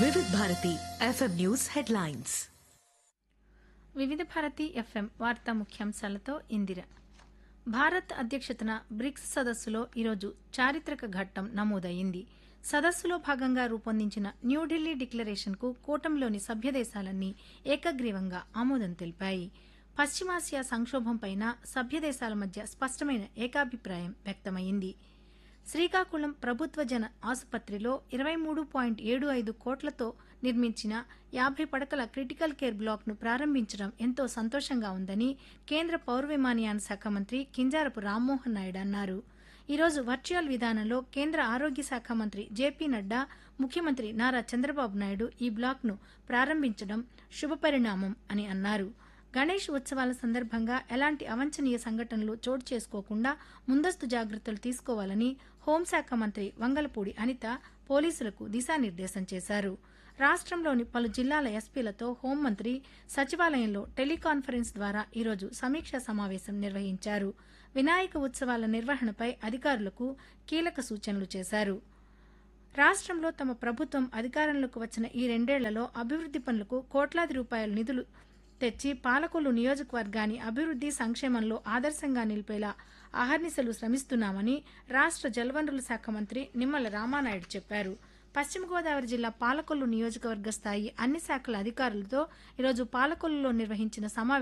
వివిధ Bharati FM news headlines వివిధ Bharati FM వార్తా ముఖ్యాంశాలతో ఇందిర భారత్ అధ్యక్షతన బ్రిక్స్ సదస్సులో ఈరోజు చారిత్రక ఘట్టం నమోదయ్యింది సదస్సులో భాగంగా రూపొందించిన న్యూఢిల్లీ డిక్లరేషన్కు కూటమిలోని సభ్యదేశాలన్నీ ఏకగ్రీవంగా ఆమోదం తెలిపాయి పశ్చిమాసియా సంక్షోభంపైన సభ్యదేశాల మధ్య స్పష్టమైన ఏకాభిప్రాయం వ్యక్తమైంది శ్రీకాకుళం ప్రభుత్వ జన ఆసుపత్రిలో ఇరవై మూడు పాయింట్ ఏడు ఐదు కోట్లతో నిర్మించిన యాభై పడకల క్రిటికల్ కేర్ బ్లాక్ను ప్రారంభించడం ఎంతో సంతోషంగా ఉందని కేంద్ర పౌర విమానయాన శాఖ మంత్రి కింజారపు రామ్మోహన్ నాయుడు అన్నారు ఈరోజు వర్చువల్ విధానంలో కేంద్ర ఆరోగ్య శాఖ మంత్రి జేపీ నడ్డా ముఖ్యమంత్రి నారా చంద్రబాబు నాయుడు ఈ బ్లాక్ను ప్రారంభించడం శుభపరిణామం అని అన్నారు గణేష్ ఉత్సవాల సందర్భంగా ఎలాంటి అవాంఛనీయ సంఘటనలు చోటు చేసుకోకుండా ముందస్తు జాగ్రత్తలు తీసుకోవాలని హోంశాఖ మంత్రి వంగలపూడి అనిత పోలీసులకు దిశానిర్దేశం చేశారు రాష్ట్రంలోని పలు జిల్లాల ఎస్పీలతో హోంమంత్రి సచివాలయంలో టెలికాన్ఫరెన్స్ ద్వారా ఈరోజు సమీక్షా సమావేశం నిర్వహించారు వినాయక ఉత్సవాల నిర్వహణపై అధికారులకు కీలక సూచనలు చేశారు రాష్ట్రంలో తమ ప్రభుత్వం అధికారంలోకి వచ్చిన ఈ రెండేళ్లలో అభివృద్ది పనులకు కోట్లాది రూపాయల నిధులు తెచ్చి పాలకొల్లు నియోజకవర్గాన్ని అభివృద్ది సంక్షేమంలో ఆదర్శంగా నిలిపేలా అహర్నిశలు శ్రమిస్తున్నామని రాష్ట్ర జలవనరుల శాఖ మంత్రి నిమ్మల రామానాయుడు చెప్పారు పశ్చిమ గోదావరి జిల్లా పాలకొల్లు నియోజకవర్గ స్థాయి అన్ని శాఖల అధికారులతో ఈరోజు పాలకొల్లులో నిర్వహించిన సమావేశం